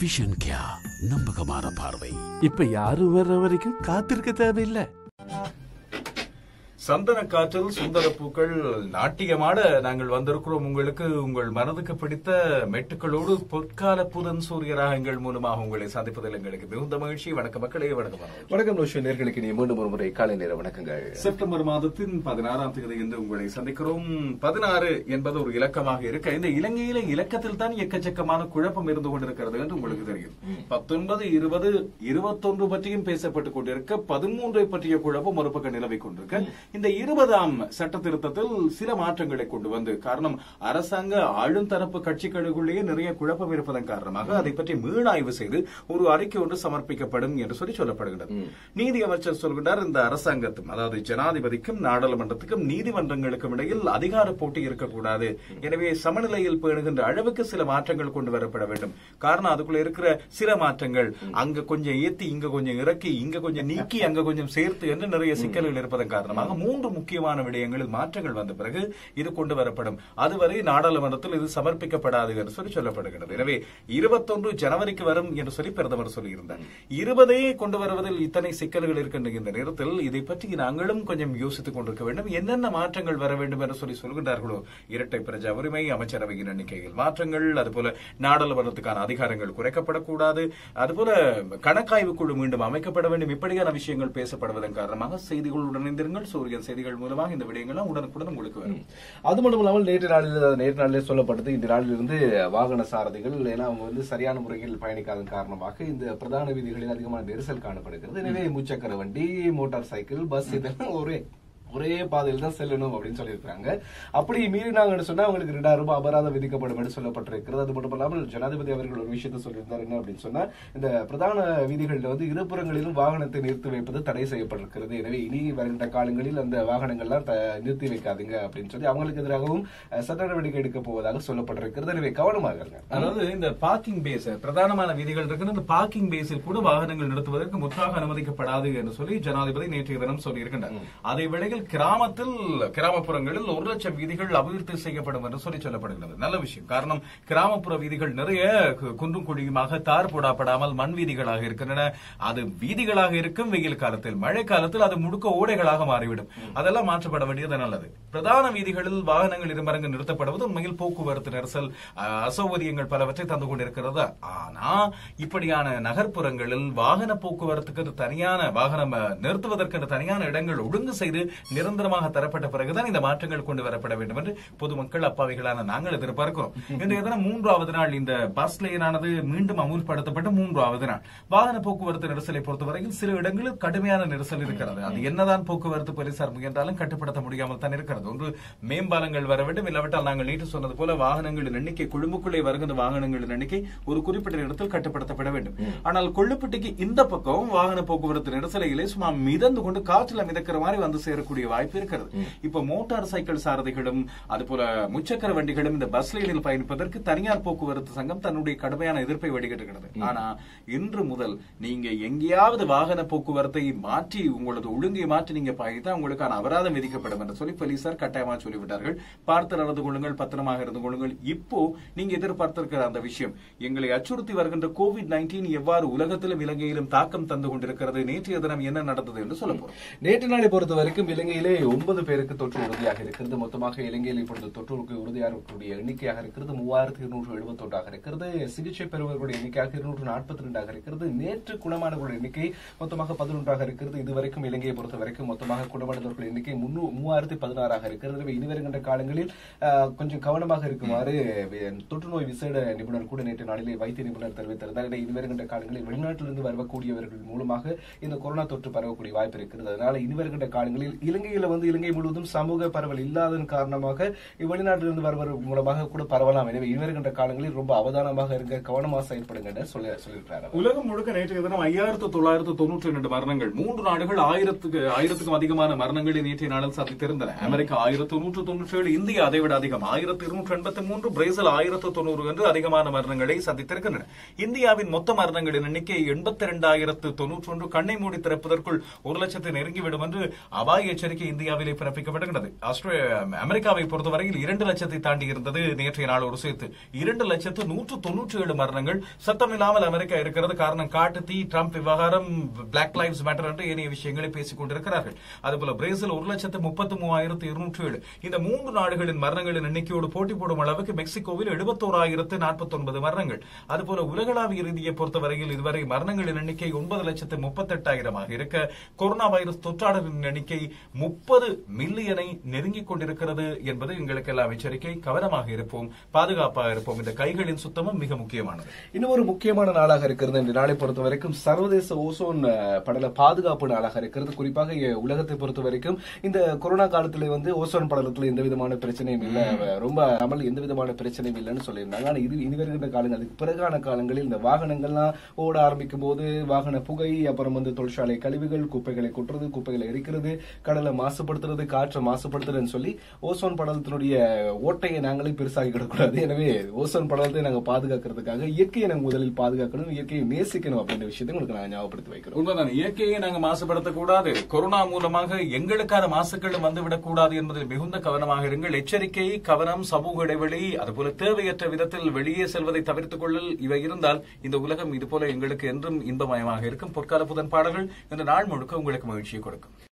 Vision கியா நம்பகமான பார்வை இப்ப யாரும் வர்ற வரைக்கும் காத்திருக்க தேவையில்லை சந்தன காற்றில் சுந்தர பூக்கள் நாட்டியமாட நாங்கள் வந்திருக்கிறோம் உங்களுக்கு உங்கள் மனதுக்கு பிடித்த மெட்டுக்களோடு பொற்கால புதன் சூரிய ராகங்கள் மூலமாக உங்களை சந்திப்பதில் எங்களுக்கு மிகுந்த மகிழ்ச்சி வணக்கம் மக்களே வணக்கம் மனோஜ். வணக்கம் லோஷன் நேர்களுக்கு நீ மீண்டும் ஒரு முறை காலை நேர வணக்கங்கள் செப்டம்பர் மாதத்தின் பதினாறாம் தேதி இன்று உங்களை சந்திக்கிறோம் பதினாறு என்பது ஒரு இலக்கமாக இருக்க இந்த இலங்கையில இலக்கத்தில் தான் எக்கச்சக்கமான குழப்பம் இருந்து கொண்டிருக்கிறது என்று உங்களுக்கு தெரியும் பத்தொன்பது இருபது இருபத்தொன்று பற்றியும் பேசப்பட்டுக் கொண்டிருக்க பதிமூன்றை பற்றிய குழப்பம் ஒரு பக்கம் நிலவிக் கொண்டிருக்க இந்த இருபதாம் சட்ட திருத்தத்தில் சில மாற்றங்களை கொண்டு வந்து காரணம் அரசாங்க ஆளும் தரப்பு கட்சிகளுக்குள்ளேயே நிறைய குழப்பம் இருப்பதன் காரணமாக அதை பற்றி மீளாய்வு செய்து ஒரு அறிக்கை ஒன்று சமர்ப்பிக்கப்படும் என்று சொல்லி சொல்லப்படுகிறது நீதி அமைச்சர் சொல்கிறார் இந்த அரசாங்கத்தும் அதாவது ஜனாதிபதிக்கும் நாடாளுமன்றத்துக்கும் நீதிமன்றங்களுக்கும் இடையில் அதிகார போட்டி இருக்கக்கூடாது எனவே சமநிலையில் பேணுகின்ற அளவுக்கு சில மாற்றங்கள் கொண்டு வரப்பட வேண்டும் காரணம் அதுக்குள்ள இருக்கிற சில மாற்றங்கள் அங்க கொஞ்சம் ஏத்தி இங்க கொஞ்சம் இறக்கி இங்க கொஞ்சம் நீக்கி அங்க கொஞ்சம் சேர்த்து என்று நிறைய சிக்கல்கள் இருப்பதன் காரணமாக மூன்று முக்கியமான விடயங்களில் மாற்றங்கள் வந்த பிறகு இது கொண்டு வரப்படும் அதுவரை நாடாளுமன்றத்தில் இது சமர்ப்பிக்கப்படாது என்று சொல்லி சொல்லப்படுகிறது எனவே இருபத்தொன்று ஜனவரிக்கு வரும் என்று சொல்லி பிரதமர் சொல்லியிருந்தார் இருபதே கொண்டு வருவதில் இத்தனை சிக்கல்கள் இருக்கின்ற இந்த நேரத்தில் இதை பற்றி நாங்களும் கொஞ்சம் யோசித்துக் கொண்டிருக்க வேண்டும் என்னென்ன மாற்றங்கள் வர வேண்டும் என்று சொல்லி சொல்கின்றார்களோ இரட்டை பிரஜா உரிமை அமைச்சரவையின் எண்ணிக்கையில் மாற்றங்கள் அதுபோல நாடாளுமன்றத்துக்கான அதிகாரங்கள் குறைக்கப்படக்கூடாது அதுபோல கணக்காய்வு குழு மீண்டும் அமைக்கப்பட வேண்டும் இப்படியான விஷயங்கள் பேசப்படுவதன் காரணமாக செய்திகளுடன் இணைந்திருங்கள் சூரியன் செய்திகள் மூலமாக இந்த விடயங்கள்லாம் உடனுக்குடன் உங்களுக்கு வரும் அது மட்டும் இல்லாமல் நேற்று நாளில் நேற்று நாளிலே சொல்லப்பட்டது இந்த நாளிலிருந்து வாகன சாரதிகள் ஏன்னா அவங்க வந்து சரியான முறையில் பயணிக்காதன் காரணமாக இந்த பிரதான வீதிகளில் அதிகமான நெரிசல் காணப்படுகிறது எனவே முச்சக்கர வண்டி மோட்டார் சைக்கிள் பஸ் இதெல்லாம் ஒரே ஒரே பாதையில் தான் செல்லணும் அப்படின்னு சொல்லியிருக்காங்க அப்படி மீறினாங்கன்னு சொன்னா அவங்களுக்கு ரெண்டாயிரம் ரூபாய் அபராதம் விதிக்கப்படும் என்று சொல்லப்பட்டிருக்கிறது அது மட்டும் இல்லாமல் ஜனாதிபதி அவர்கள் ஒரு விஷயத்தை சொல்லியிருந்தார் என்ன அப்படின்னு சொன்னா இந்த பிரதான வீதிகளில் வந்து இருபுறங்களிலும் வாகனத்தை நிறுத்தி வைப்பது தடை செய்யப்பட்டிருக்கிறது எனவே இனி வருகின்ற காலங்களில் அந்த வாகனங்கள்லாம் த- நிறுத்தி வைக்காதீங்க அப்படின்னு சொல்லி அவங்களுக்கு எதிராகவும் அஹ், சட்ட நடவடிக்கை எடுக்க போவதாக சொல்லப்பட்டிருக்கிறது எனவே கவனமாக இருங்க அதாவது இந்த பார்க்கிங் பேஸ் பிரதானமான விதிகள் இருக்கு இந்த பார்க்கிங் பேஸில் கூட வாகனங்கள் நிறுத்துவதற்கு முற்றாக அனுமதிக்கப்படாது என்று சொல்லி ஜனாதிபதி நேற்றைய தினம் சொல்லியிருக்கின்றார் அதே வேளையில் கிராமத்தில் கிராமப்புறங்களில் ஒரு லட்சம் வீதிகள் அபிவிருத்தி செய்யப்படும் என்று சொல்லி சொல்லப்படுகிறது நல்ல விஷயம் காரணம் கிராமப்புற வீதிகள் நிறைய கு- குன்றும் குழியுமாக தார் போடப்படாமல் மண் வீதிகளாக இருக்கின்றன அது வீதிகளாக இருக்கும் வெயில் காலத்தில் மழை காலத்தில் அது முழுக்க ஓடைகளாக மாறிவிடும் அதெல்லாம் மாற்றப்பட வேண்டியது நல்லது பிரதான வீதிகளில் வாகனங்கள் இருமரங்கு நிறுத்தப்படுவது உண்மையில் போக்குவரத்து நெரிசல் அஹ், அசௌகரியங்கள் பலவற்றை தந்து கொண்டிருக்கிறது ஆனா இப்படியான நகர்ப்புறங்களில் வாகன போக்குவரத்துக்கு தனியான வாகனம் அஹ், நிறுத்துவதற்கு தனியான இடங்கள் ஒழுங்கு செய்து நிரந்தரமாக தரப்பட்ட பிறகுதான் இந்த மாற்றங்கள் கொண்டு வரப்பட வேண்டும் என்று பொதுமக்கள் அப்பாவிகளான நாங்கள் எதிர்பார்க்கிறோம் இன்றைய தினம் மூன்றாவது நாள் இந்த பஸ் லைனானது மீண்டும் அமுல்படுத்தப்பட்ட மூன்றாவது நாள் வாகன போக்குவரத்து நெரிசலை பொறுத்தவரையில் சில இடங்களில் கடுமையான நெரிசல் இருக்கிறது அது என்னதான் போக்குவரத்து போலீசார் முயன்றாலும் கட்டுப்படுத்த முடியாமல் தான் இருக்கிறது ஒன்று மேம்பாலங்கள் வர வேண்டும் இல்லாவிட்டால் நாங்கள் நேற்று சொன்னது போல வாகனங்களின் எண்ணிக்கை கொழும்புக்குள்ளே வருகின்ற வாகனங்களின் எண்ணிக்கை ஒரு குறிப்பிட்ட இடத்தில் கட்டுப்படுத்தப்பட வேண்டும் ஆனால் கொள்ளுப்பட்டிக்கு இந்த பக்கம் வாகன போக்குவரத்து நெரிசலையிலே சும்மா மிதந்து கொண்டு காற்றில் மிதக்கிற மாதிரி வந்து சேரக்கூடிய வாய்ப்பு இருக்கிறது இப்ப மோட்டார் சைக்கிள் சாரதிகளும் அதுபோல முச்சக்கர வண்டிகளும் இந்த பஸ் லைனில் பயணிப்பதற்கு தனியார் போக்குவரத்து சங்கம் தன்னுடைய கடுமையான எதிர்ப்பை வெளியிட்டிருக்கிறது ஆனா இன்று முதல் நீங்க எங்கேயாவது வாகன போக்குவரத்தை மாற்றி உங்களது ஒழுங்கை மாற்றி நீங்க பயணித்தா உங்களுக்கான அபராதம் விதிக்கப்படும் என்று சொல்லி போலீசார் கட்டாயமா சொல்லிவிட்டார்கள் பார்த்து நடந்து கொள்ளுங்கள் பத்திரமாக இருந்து கொள்ளுங்கள் இப்போ நீங்க எதிர்பார்த்திருக்கிற அந்த விஷயம் எங்களை அச்சுறுத்தி வருகின்ற கோவிட் நைன்டீன் எவ்வாறு உலகத்திலும் இலங்கையிலும் தாக்கம் தந்து கொண்டிருக்கிறது நேற்றைய தினம் என்ன நடந்தது என்று சொல்ல போறோம் நேற்று நாளை பொறுத்த வரைக்கும் இலங்கையிலே ஒன்பது பேருக்கு தொற்று உறுதியாக இருக்கிறது மொத்தமாக இலங்கையில் இப்பொழுது தொற்றுக்கு உறுதியாக இருக்கக்கூடிய எண்ணிக்கையாக இருக்கிறது மூவாயிரத்தி இருநூற்று எழுபத்தொன்றாக இருக்கிறது சிகிச்சை பெறுவர்களுடைய எண்ணிக்கையாக இருநூற்று நாற்பத்தி ரெண்டாக இருக்கிறது நேற்று குணமானவர்களுடைய எண்ணிக்கை மொத்தமாக பதினொன்றாக இருக்கிறது இதுவரைக்கும் இலங்கையை பொறுத்த வரைக்கும் மொத்தமாக குணமடைந்தவர்கள் எண்ணிக்கை முன்னூ மூவாயிரத்தி பதினாறாக இருக்கிறது எனவே இனி வருகின்ற காலங்களில் ஆஹ், கொஞ்சம் கவனமாக இருக்குமாறு வே- தொற்று நோய் விசேட நிபுணர் கூட நேற்று நாளிலே வைத்திய நிபுணர் தெரிவித்திருந்தார் எனவே இனி வருகின்ற காலங்களில் வெளிநாட்டிலிருந்து வரக்கூடியவர்கள் மூலமாக இந்த கொரோனா தொற்று பரவக்கூடிய வாய்ப்பு இருக்கிறது அதனால இனி வருகின்ற காலங்களில் இலங்கையில வந்து இலங்கை முழுவதும் சமூக பரவல் இல்லாததன் காரணமாக வெளிநாட்டிலிருந்து வருவர் மூலமாக கூட பரவலாம் எனவே இனி வருகின்ற காலங்களில் ரொம்ப அவதானமாக இருங்க கவனமாக செயல்படுங்க என்று சொல்லி சொல்லியிருக்கிறார் அவர். உலகம் முழுக்க நேற்றைய தினம் ஐயாயிரத்து தொள்ளாயிரத்து தொண்ணூற்றி ரெண்டு மரணங்கள் மூன்று நாடுகள் ஆயிரத்துக்கு ஆயிரத்துக்கும் அதிகமான மரணங்களை நேற்றைய நாளில் சந்தித்திருந்தன அமெரிக்கா ஆயிரத்து நூற்று தொண்ணூற்றி ஏழு இந்தியா அதைவிட அதிகம் ஆயிரத்து இருநூற்று எண்பத்தி மூன்று பிரேசில் ஆயிரத்து தொண்ணூறு என்று அதிகமான மரணங்களை சந்தித்திருக்கின்றன இந்தியாவின் மொத்த மரணங்களின் எண்ணிக்கை எண்பத்தி இரண்டாயிரத்து தொன்னூற்றி ஒன்று கண்ணை மூடி திறப்பதற்குள் ஒரு லட்சத்தை நெருங்கிவிடும் என்று அபாய எச்சரிக்கை இந்தியாவிலே பிறப்பிக்கப்பட்டிருக்கிறது ஆஸ்திரே அமெரிக்காவை பொறுத்தவரையில் இரண்டு லட்சத்தை தாண்டி இருந்தது நேற்றைய நாளோடு சேர்த்து இரண்டு லட்சத்து நூற்று தொன்னூற்றி ஏழு மரணங்கள் சத்தமில்லாமல் அமெரிக்கா இருக்கிறது காரணம் காட்டு தீ ட்ரம்ப் விவகாரம் பிளாக் லைவ்ஸ் மேட்டர் என்று ஏனைய விஷயங்களை பேசிக் கொண்டிருக்கிறார்கள் அதுபோல பிரேசில் ஒரு லட்சத்து முப்பத்து மூவாயிரத்து இருநூற்றி ஏழு இந்த மூன்று நாடுகளின் மரணங்களின் எண்ணிக்கையோடு போட்டி போடும் அளவுக்கு மெக்சிகோவில் எழுபத்தோராயிரத்து நாற்பத்தி ஒன்பது மரணங்கள் அதுபோல உலகளாவிய ரீதியை பொறுத்தவரையில் இதுவரை மரணங்களின் எண்ணிக்கை ஒன்பது லட்சத்து முப்பத்தெட்டாயிரமாக இருக்க கொரோனா வைரஸ் தொற்றாளர்களின் எண்ணிக்கை முப்பது மில்லியனை நெருங்கிக் கொண்டிருக்கிறது என்பது எங்களுக்கெல்லாம் எச்சரிக்கை கவனமாக இருப்போம் பாதுகாப்பாக இருப்போம் இந்த கைகளின் சுத்தமும் மிக முக்கியமானது இன்னும் ஒரு முக்கியமான நாளாக இருக்கிறது இந்த நாளை பொறுத்த வரைக்கும் சர்வதேச ஓசோன் அஹ், படல பாதுகாப்பு நாளாக இருக்கிறது குறிப்பாக இ- உலகத்தை பொறுத்த வரைக்கும் இந்த கொரோனா காலத்துல வந்து ஓசோன் படலத்துல எந்த விதமான பிரச்சனையும் இல்ல அஹ், ரொம்ப அமல் எந்த விதமான பிரச்சனையும் இல்லைன்னு சொல்லியிருந்தாங்க ஆனா இது இனி வருகின்ற காலங்களுக்கு பிறகான காலங்களில் இந்த வாகனங்கள்லாம் ஓட ஆரம்பிக்கும் போது வாகன புகை அப்புறம் வந்து தொழிற்சாலை கழிவுகள் குப்பைகளை கொட்டுறது குப்பைகளை எரிக்கிறது கடலை மாசுபடுத்துறது காற்றை மாசுபடுத்துறதுன்னு சொல்லி ஓசோன் படலத்தினுடைய ஓட்டையை நாங்களே பெருசாகிக்கிடக்கூடாது எனவே ஓசோன் படலத்தை நாங்க பாதுகாக்கிறதுக்காக இயற்கையை நாங்க முதலில் பாதுகாக்கணும் இயற்கையை நேசிக்கணும் அப்படின்ற விஷயத்தை உங்களுக்கு நாங்க ஞாபகப்படுத்தி வைக்கிறோம் உண்மைதான் இயற்கையை நாங்க மாசுபடுத்தக் கூடாது கொரோனா மூலமாக எங்களுக்கான மாசுக்களும் வந்துவிடக் கூடாது என்பதில் மிகுந்த கவனமாக இருங்கள் எச்சரிக்கை கவனம் சமூக இடைவெளி அதுபோல தேவையற்ற விதத்தில் வெளியே செல்வதை தவிர்த்துக் கொள்ளல் இவை இருந்தால் இந்த உலகம் இதுபோல எங்களுக்கு என்றும் இன்பமயமாக இருக்கும் பொற்கால புதன் பாடல்கள் இந்த நாள் முழுக்க உங்களுக்கு மகிழ்ச்சியை கொடுக்கும்